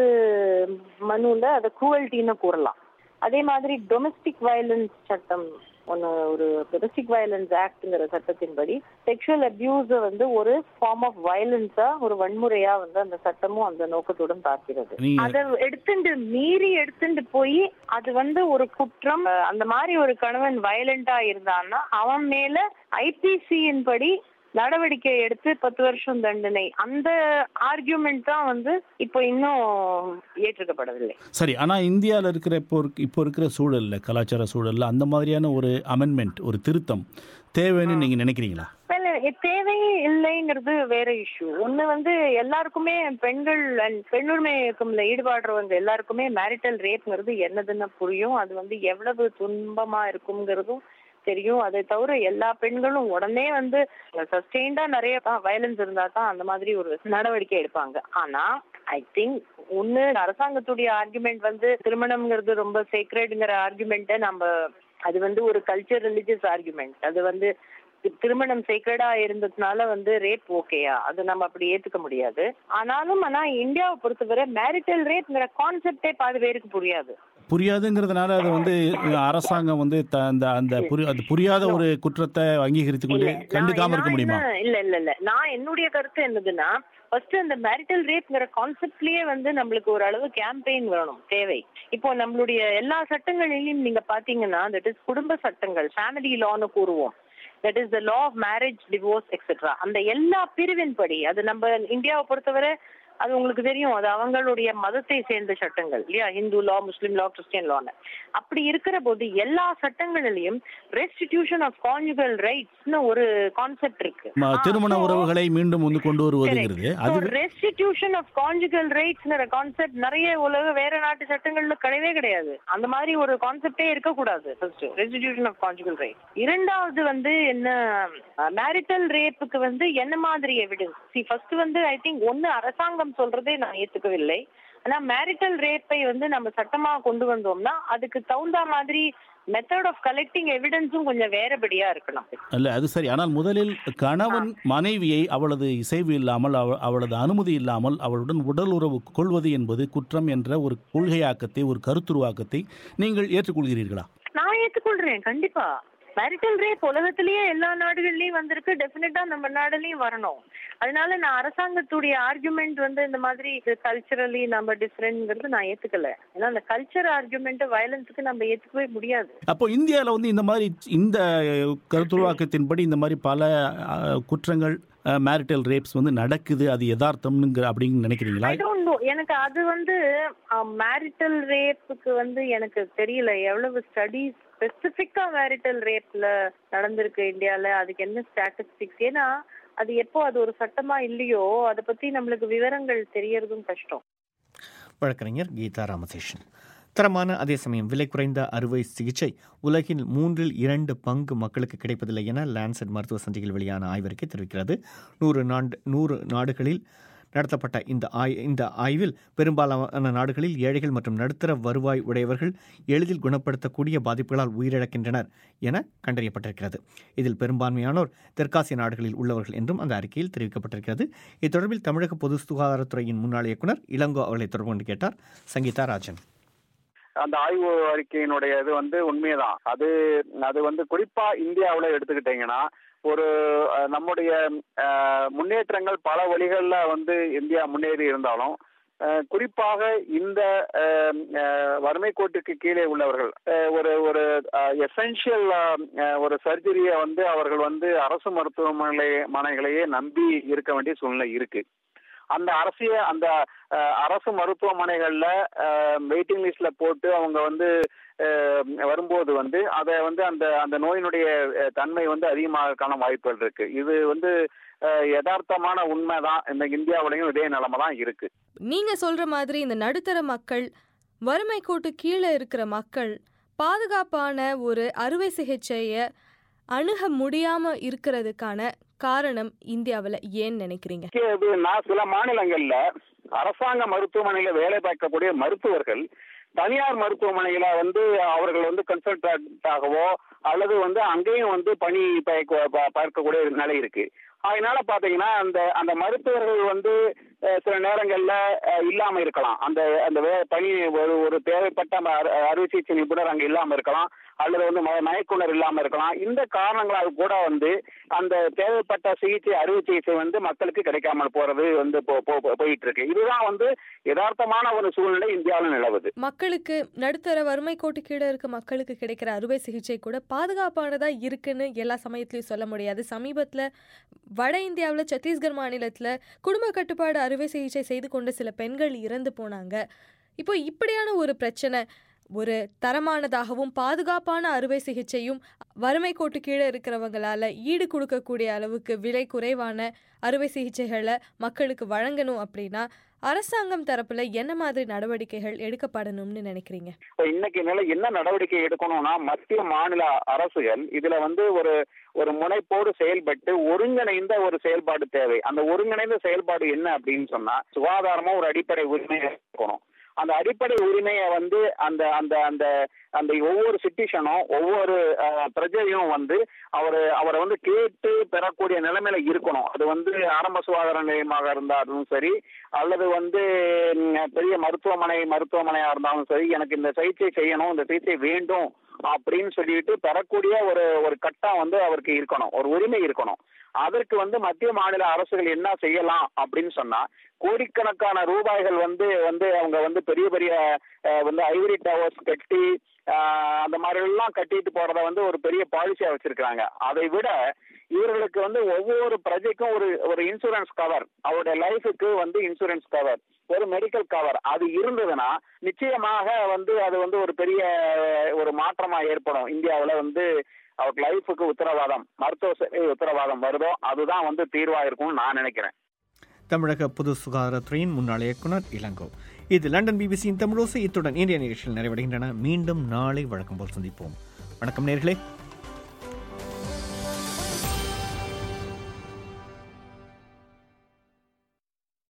மனுல அதை குவல்ட்டின்னு கூறலாம் அதே மாதிரி டொமஸ்டிக் வயலன்ஸ் சட்டம் ஒன்று ஒரு டொமஸ்டிக் வயலன்ஸ் ஆக்ட்ங்கிற சட்டத்தின்படி செக்ஷுவல் அபியூஸ வந்து ஒரு ஃபார்ம் ஆஃப் வயலன்ஸா ஒரு வன்முறையா வந்து அந்த சட்டமும் அந்த நோக்கத்துடன் பார்க்கிறது அதை எடுத்துட்டு மீறி எடுத்துட்டு போய் அது வந்து ஒரு குற்றம் அந்த மாதிரி ஒரு கணவன் வயலண்டா இருந்தான்னா அவன் மேல ஐபிசியின் படி நடவடிக்கை எடுத்து பத்து வருஷம் தண்டனை அந்த ஆர்கியூமெண்ட் தான் வந்து இப்போ இன்னும் ஏற்றுக்கப்படவில்லை சரி ஆனா இந்தியாவில் இருக்கிற இப்போ இப்போ இருக்கிற சூழல்ல கலாச்சார சூழல்ல அந்த மாதிரியான ஒரு அமெண்ட்மெண்ட் ஒரு திருத்தம் தேவைன்னு நீங்க நினைக்கிறீங்களா தேவை இல்லைங்கிறது வேற இஷ்யூ ஒண்ணு வந்து எல்லாருக்குமே பெண்கள் அண்ட் பெண்ணுரிமை இயக்கம்ல ஈடுபாடுறவங்க எல்லாருக்குமே மேரிட்டல் ரேப்ங்கிறது என்னதுன்னு புரியும் அது வந்து எவ்வளவு துன்பமா இருக்குங்கிறதும் தெரியும் அதை தவிர எல்லா பெண்களும் உடனே வந்து சஸ்டெயின்டா நிறைய வயலன்ஸ் இருந்தா தான் அந்த மாதிரி ஒரு நடவடிக்கை எடுப்பாங்க ஆனா ஐ திங்க் ஒண்ணு அரசாங்கத்துடைய ஆர்குமெண்ட் வந்து திருமணம்ங்கிறது ரொம்ப சேக்ரெட்ங்கிற ஆர்குமெண்ட்டை நம்ம அது வந்து ஒரு கல்ச்சர் ரிலிஜியஸ் ஆர்குமெண்ட் அது வந்து திருமணம் சேக்ரடா இருந்ததுனால வந்து ரேப் ஓகேயா அது நம்ம அப்படி ஏத்துக்க முடியாது ஆனாலும் ஆனா இந்தியாவை பொறுத்தவரை மேரிட்டல் ரேப்ங்கிற கான்செப்டே பாதி பேருக்கு புரியாது புரியாதுங்கிறதுனால அது வந்து அரசாங்கம் வந்து அந்த அந்த அது புரியாத ஒரு குற்றத்தை அங்கீகரித்து கொண்டு கண்டுக்காம இருக்க முடியுமா இல்ல இல்ல இல்ல நான் என்னுடைய கருத்து என்னதுன்னா ஃபர்ஸ்ட் அந்த மேரிட்டல் ரேப்ங்கிற கான்செப்ட்லயே வந்து நம்மளுக்கு ஒரு அளவு கேம்பெயின் வேணும் தேவை இப்போ நம்மளுடைய எல்லா சட்டங்களிலையும் நீங்க பாத்தீங்கன்னா தட் இஸ் குடும்ப சட்டங்கள் ஃபேமிலி லான்னு கூறுவோம் that is the law of marriage divorce etcetera அந்த எல்லா பிரிவின் படி அது நம்ம இந்தியாவை பொறுத்தவரை அது உங்களுக்கு தெரியும் அது அவங்களுடைய மதத்தை சேர்ந்த சட்டங்கள் இல்லையா ஹிந்து லா முஸ்லீம் லா கிறிஸ்டியன் லான்னு அப்படி இருக்கிற போது எல்லா சட்டங்களிலையும் ரெஸ்டிடியூஷன் ஆஃப் கான்ஜுகல் ரைட்ஸ்னு ஒரு கான்செப்ட் இருக்கு ம- திருமண உறவுகளை மீண்டும் வந்து கொண்டு வருவதுங்கிறது அது ரெஸ்டிடியூஷன் ஆஃப் கான்ஜுகல் ரைட்ஸ்ங்கிற கான்செப்ட் நிறைய உலக வேற நாட்டு சட்டங்கள்ல கிடையவே கிடையாது அந்த மாதிரி ஒரு கான்செப்டே இருக்கக்கூடாது first restitution of conjugal right இரண்டாவது வந்து என்ன மேரிட்டல் ரேப்புக்கு வந்து என்ன மாதிரி எவிடன்ஸ் சி ஃபர்ஸ்ட் வந்து ஐ திங்க் ஒன்னு அரசாங்கம் சொல்றதே நான் ஏத்துக்கவில்லை ஆனா மேரிட்டல் ரேப்பை வந்து நம்ம சட்டமா கொண்டு வந்தோம்னா அதுக்கு தகுந்த மாதிரி மெத்தட் ஆஃப் கலெக்டிங் எவிடன்ஸும் கொஞ்சம் வேறபடியா இருக்கணும் அல்ல அது சரி ஆனால் முதலில் கணவன் மனைவியை அவளது இசைவு இல்லாமல் அவ- அவளது அனுமதி இல்லாமல் அவளுடன் உடல் உறவு கொள்வது என்பது குற்றம் என்ற ஒரு கொள்கையாக்கத்தை ஒரு கருத்துருவாக்கத்தை நீங்கள் ஏற்றுக்கொள்கிறீர்களா நான் ஏத்துக்கொள்றேன் கண்டிப்பா மேரிட்டல் ரேப் உலகத்திலேயே எல்லா நாடுகள்லயும் வந்திருக்கு டெஃபினட்டா நம்ம நாடுலயும் வரணும் அதனால நான் அரசாங்கத்துடைய ஆர்குமெண்ட் வந்து இந்த மாதிரி கல்ச்சரலி நம்ம டிஃப்ரெண்ட்ங்கிறது நான் ஏத்துக்கல ஏன்னா அந்த கல்ச்சர் ஆர்குமெண்ட் வயலன்ஸுக்கு நம்ம ஏத்துக்கவே முடியாது அப்போ இந்தியாவில் வந்து இந்த மாதிரி இந்த கருத்துருவாக்கத்தின்படி இந்த மாதிரி பல அஹ், குற்றங்கள் மேரிட்டல் ரேப்ஸ் வந்து நடக்குது அது யதார்த்தம்னுங்கிற அப்படின்னு நினைக்கிறீங்களா ஐ டோன்ட் நோ எனக்கு அது வந்து மேரிட்டல் ரேப்புக்கு வந்து எனக்கு தெரியல எவ்வளவு ஸ்டடிஸ் ஸ்பெசிஃபிக்கா மேரிட்டல் ரேப்ல நடந்திருக்கு இந்தியால அதுக்கு என்ன ஸ்டாட்டிஸ்டிக்ஸ் ஏன்னா அது எப்போ அது ஒரு சட்டமா இல்லையோ அதை பத்தி நம்மளுக்கு விவரங்கள் தெரியறதும் கஷ்டம் வழக்கறிஞர் கீதா ராமசேஷன் தரமான அதே சமயம் விலை குறைந்த அறுவை சிகிச்சை உலகில் மூன்றில் இரண்டு பங்கு மக்களுக்கு கிடைப்பதில்லை என லான்செட் மருத்துவ சந்தையில் வெளியான ஆய்வறிக்கை தெரிவிக்கிறது நூறு நாடு நூறு நாடுகளில் நடத்தப்பட்ட இந்த ஆய் இந்த ஆய்வில் பெரும்பாலான நாடுகளில் ஏழைகள் மற்றும் நடுத்தர வருவாய் உடையவர்கள் எளிதில் குணப்படுத்தக்கூடிய பாதிப்புகளால் உயிரிழக்கின்றனர் என கண்டறியப்பட்டிருக்கிறது இதில் பெரும்பான்மையானோர் தெற்காசிய நாடுகளில் உள்ளவர்கள் என்றும் அந்த அறிக்கையில் தெரிவிக்கப்பட்டிருக்கிறது இத்தொடர்பில் தமிழக பொது சுகாதாரத்துறையின் முன்னாள் இயக்குனர் இளங்கோ அவர்களை தொடர்பு கொண்டு கேட்டார் சங்கீதா ராஜன் அந்த ஆய்வு அறிக்கையினுடைய இது வந்து உண்மைதான் அது அது வந்து குறிப்பா இந்தியாவுல எடுத்துக்கிட்டீங்கன்னா ஒரு அஹ், நம்முடைய அஹ், முன்னேற்றங்கள் பல வழிகளில் வந்து இந்தியா முன்னேறி இருந்தாலும் அஹ், குறிப்பாக இந்த அஹ், அஹ், வறுமை கோட்டுக்கு கீழே உள்ளவர்கள் அஹ், ஒரு ஒரு எசென்ஷியல் ஒரு சர்ஜரியை வந்து அவர்கள் வந்து அரசு மருத்துவமனை மனைகளையே நம்பி இருக்க வேண்டிய சூழ்நிலை இருக்கு அந்த அரசிய அந்த அஹ், அரசு மருத்துவமனைகள்ல வெயிட்டிங் லிஸ்ட்ல போட்டு அவங்க வந்து அஹ், வரும்போது வந்து அதை வந்து அந்த அந்த நோயினுடைய அஹ், தன்மை வந்து அதிகமாகக்கான வாய்ப்புகள் இருக்கு இது வந்து அஹ், யதார்த்தமான உண்மைதான் இந்த இந்தியாவிலையும் இதே நிலைமை தான் இருக்கு நீங்க சொல்ற மாதிரி இந்த நடுத்தர மக்கள் வறுமை கோட்டு கீழே இருக்கிற மக்கள் பாதுகாப்பான ஒரு அறுவை சிகிச்சையை அணுக முடியாம இருக்கிறதுக்கான காரணம் இந்தியாவில் ஏன் நினைக்கிறீங்க இது நான் சில மாநிலங்கள்ல அரசாங்க மருத்துவமனையில வேலை பார்க்கக்கூடிய மருத்துவர்கள் தனியார் மருத்துவமனையில வந்து அவர்கள் வந்து கன்சல்டன்ட் ஆகவோ அல்லது வந்து அங்கேயும் வந்து பணி பார்க்க- பா- பார்க்கக்கூடிய நிலை இருக்கு அதனால பாத்தீங்கன்னா அந்த அந்த மருத்துவர்கள் வந்து அஹ், சில நேரங்கள்ல அஹ், இல்லாம இருக்கலாம் அந்த அந்த வே- பணி ஒரு ஒரு தேவைப்பட்ட ம- அறு- அறுவை சிகிச்சை நிபுணர் அங்க இல்லாம இருக்கலாம் அல்லது வந்து ம- மயக்குனர் இல்லாம இருக்கலாம் இந்த காரணங்களால் கூட வந்து அந்த தேவைப்பட்ட சிகிச்சை அறுவை சிகிச்சை வந்து மக்களுக்கு கிடைக்காமல் போறது வந்து போ- போ- போ- போயிட்டு இருக்கு இதுதான் வந்து யதார்த்தமான ஒரு சூழ்நிலை இந்தியாவில் நிலவுது மக்களுக்கு நடுத்தர வறுமை கோட்டு கீழே இருக்க மக்களுக்கு கிடைக்கிற அறுவை சிகிச்சை கூட பாதுகாப்பானதா இருக்குன்னு எல்லா சமயத்திலையும் சொல்ல முடியாது சமீபத்தில் வட இந்தியாவில் சத்தீஸ்கர் மாநிலத்தில் குடும்ப கட்டுப்பாடு அறுவை சிகிச்சை செய்து கொண்ட சில பெண்கள் இறந்து போனாங்க இப்போ இப்படியான ஒரு பிரச்சனை ஒரு தரமானதாகவும் பாதுகாப்பான அறுவை சிகிச்சையும் வறுமை கோட்டு கீழே இருக்கிறவங்களால ஈடு கொடுக்கக்கூடிய அளவுக்கு விலை குறைவான அறுவை சிகிச்சைகளை மக்களுக்கு வழங்கணும் அப்படின்னா அரசாங்கம் தரப்புல என்ன மாதிரி நடவடிக்கைகள் எடுக்கப்படணும்னு நினைக்கிறீங்க இப்ப இன்னைக்கு நிலை என்ன நடவடிக்கை எடுக்கணும்னா மத்திய மாநில அரசுகள் இதுல வந்து ஒரு ஒரு முனைப்போடு செயல்பட்டு ஒருங்கிணைந்த ஒரு செயல்பாடு தேவை அந்த ஒருங்கிணைந்த செயல்பாடு என்ன அப்படின்னு சொன்னா சுகாதாரமா ஒரு அடிப்படை உரிமை இருக்கணும் அந்த அடிப்படை உரிமையை வந்து அந்த அந்த அந்த அந்த ஒவ்வொரு சிட்டிசனும் ஒவ்வொரு அஹ், பிரஜையும் வந்து அவர் அவரை வந்து கேட்டு பெறக்கூடிய நிலைமையில இருக்கணும் அது வந்து ஆரம்ப சுகாதார நிலையமாக இருந்தாலும் சரி அல்லது வந்து ம், பெரிய மருத்துவமனை மருத்துவமனையா இருந்தாலும் சரி எனக்கு இந்த சிகிச்சை செய்யணும் இந்த சிகிச்சை வேண்டும் அப்படின்னு சொல்லிட்டு பெறக்கூடிய ஒரு ஒரு கட்டம் வந்து அவருக்கு இருக்கணும் ஒரு உரிமை இருக்கணும் அதற்கு வந்து மத்திய மாநில அரசுகள் என்ன செய்யலாம் அப்படின்னு சொன்னா கோடிக்கணக்கான ரூபாய்கள் வந்து வந்து அவங்க வந்து பெரிய பெரிய அஹ், வந்து ஐவரி டவர்ஸ் கட்டி ஆஹ், அந்த மாதிரி எல்லாம் கட்டிட்டு போறத வந்து ஒரு பெரிய பாலிசியா வச்சிருக்காங்க அதை விட இவர்களுக்கு வந்து ஒவ்வொரு பிரஜைக்கும் ஒரு ஒரு இன்சூரன்ஸ் கவர் அவருடைய லைஃபுக்கு வந்து இன்சூரன்ஸ் கவர் ஒரு மெடிக்கல் கவர் அது இருந்ததுன்னா நிச்சயமாக வந்து அது வந்து ஒரு பெரிய ஒரு மாற்றமா ஏற்படும் இந்தியாவுல வந்து அவர் லைஃபுக்கு உத்தரவாதம் மருத்துவ சேவை உத்தரவாதம் வருதோ அதுதான் வந்து தீர்வா இருக்கும்னு நான் நினைக்கிறேன் தமிழக பொது சுகாதாரத்துறையின் முன்னாள் இயக்குனர் இளங்கோ இது லண்டன் பிபிசியின் தமிழோசை இத்துடன் இந்திய நிகழ்ச்சியில் நிறைவடைகின்றன மீண்டும் நாளை வழக்கம் போல் சந்திப்போம் வணக்கம் நேர்களே